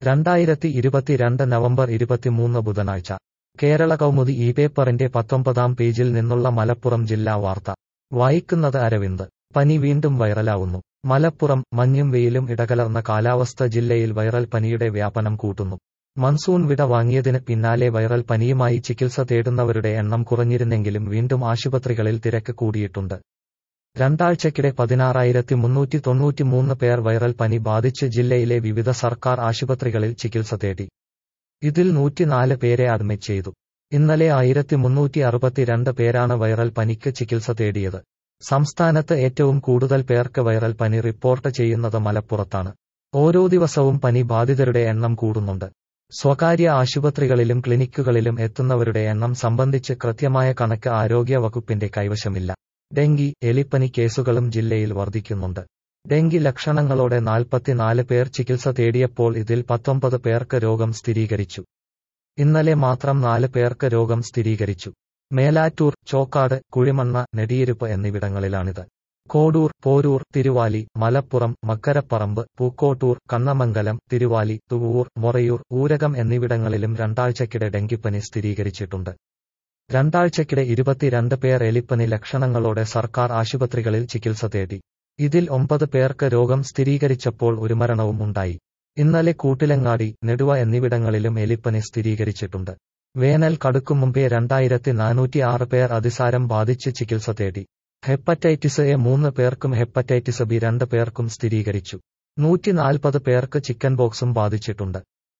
രണ്ടായിരത്തി ഇരുപത്തിരണ്ട് നവംബർ ഇരുപത്തിമൂന്ന് ബുധനാഴ്ച കേരള കൗമുദി ഈ പേപ്പറിന്റെ പത്തൊമ്പതാം പേജിൽ നിന്നുള്ള മലപ്പുറം ജില്ലാ വാർത്ത വായിക്കുന്നത് അരവിന്ദ് പനി വീണ്ടും വൈറലാവുന്നു മലപ്പുറം മഞ്ഞും വെയിലും ഇടകലർന്ന കാലാവസ്ഥ ജില്ലയിൽ വൈറൽ പനിയുടെ വ്യാപനം കൂട്ടുന്നു മൺസൂൺ വിട വാങ്ങിയതിന് പിന്നാലെ വൈറൽ പനിയുമായി ചികിത്സ തേടുന്നവരുടെ എണ്ണം കുറഞ്ഞിരുന്നെങ്കിലും വീണ്ടും ആശുപത്രികളിൽ തിരക്ക് കൂടിയിട്ടുണ്ട് രണ്ടാഴ്ചക്കിടെ പതിനാറായിരത്തി മുന്നൂറ്റി തൊണ്ണൂറ്റിമൂന്ന് പേർ വൈറൽ പനി ബാധിച്ച് ജില്ലയിലെ വിവിധ സർക്കാർ ആശുപത്രികളിൽ ചികിത്സ തേടി ഇതിൽ നൂറ്റിനാല് പേരെ അഡ്മിറ്റ് ചെയ്തു ഇന്നലെ ആയിരത്തി മുന്നൂറ്റി അറുപത്തിരണ്ട് പേരാണ് വൈറൽ പനിക്ക് ചികിത്സ തേടിയത് സംസ്ഥാനത്ത് ഏറ്റവും കൂടുതൽ പേർക്ക് വൈറൽ പനി റിപ്പോർട്ട് ചെയ്യുന്നത് മലപ്പുറത്താണ് ഓരോ ദിവസവും പനി ബാധിതരുടെ എണ്ണം കൂടുന്നുണ്ട് സ്വകാര്യ ആശുപത്രികളിലും ക്ലിനിക്കുകളിലും എത്തുന്നവരുടെ എണ്ണം സംബന്ധിച്ച് കൃത്യമായ കണക്ക് ആരോഗ്യ വകുപ്പിന്റെ കൈവശമില്ല ഡെങ്കി എലിപ്പനി കേസുകളും ജില്ലയിൽ വർദ്ധിക്കുന്നുണ്ട് ഡെങ്കി ലക്ഷണങ്ങളോടെ നാൽപ്പത്തിനാല് പേർ ചികിത്സ തേടിയപ്പോൾ ഇതിൽ പത്തൊമ്പത് പേർക്ക് രോഗം സ്ഥിരീകരിച്ചു ഇന്നലെ മാത്രം നാല് പേർക്ക് രോഗം സ്ഥിരീകരിച്ചു മേലാറ്റൂർ ചോക്കാട് കുഴിമണ്ണ നെടിയിരുപ്പ് എന്നിവിടങ്ങളിലാണിത് കോഡൂർ പോരൂർ തിരുവാലി മലപ്പുറം മക്കരപ്പറമ്പ് പൂക്കോട്ടൂർ കണ്ണമംഗലം തിരുവാലി തുവൂർ മൊറയൂർ ഊരകം എന്നിവിടങ്ങളിലും രണ്ടാഴ്ചക്കിടെ ഡെങ്കിപ്പനി സ്ഥിരീകരിച്ചിട്ടുണ്ട് രണ്ടാഴ്ചക്കിടെ ഇരുപത്തിരണ്ട് പേർ എലിപ്പനി ലക്ഷണങ്ങളോടെ സർക്കാർ ആശുപത്രികളിൽ ചികിത്സ തേടി ഇതിൽ ഒമ്പത് പേർക്ക് രോഗം സ്ഥിരീകരിച്ചപ്പോൾ ഒരു മരണവും ഉണ്ടായി ഇന്നലെ കൂട്ടിലങ്ങാടി നെടുവ എന്നിവിടങ്ങളിലും എലിപ്പനി സ്ഥിരീകരിച്ചിട്ടുണ്ട് വേനൽ കടുക്കും മുമ്പേ രണ്ടായിരത്തി നാനൂറ്റി ആറ് പേർ അതിസാരം ബാധിച്ച് ചികിത്സ തേടി ഹെപ്പറ്റൈറ്റിസ് എ മൂന്ന് പേർക്കും ഹെപ്പറ്റൈറ്റിസ് ബി രണ്ട് പേർക്കും സ്ഥിരീകരിച്ചു നൂറ്റി നാൽപ്പത് പേർക്ക് ചിക്കൻ ബോക്സും ബാധിച്ചിട്ടുണ്ട്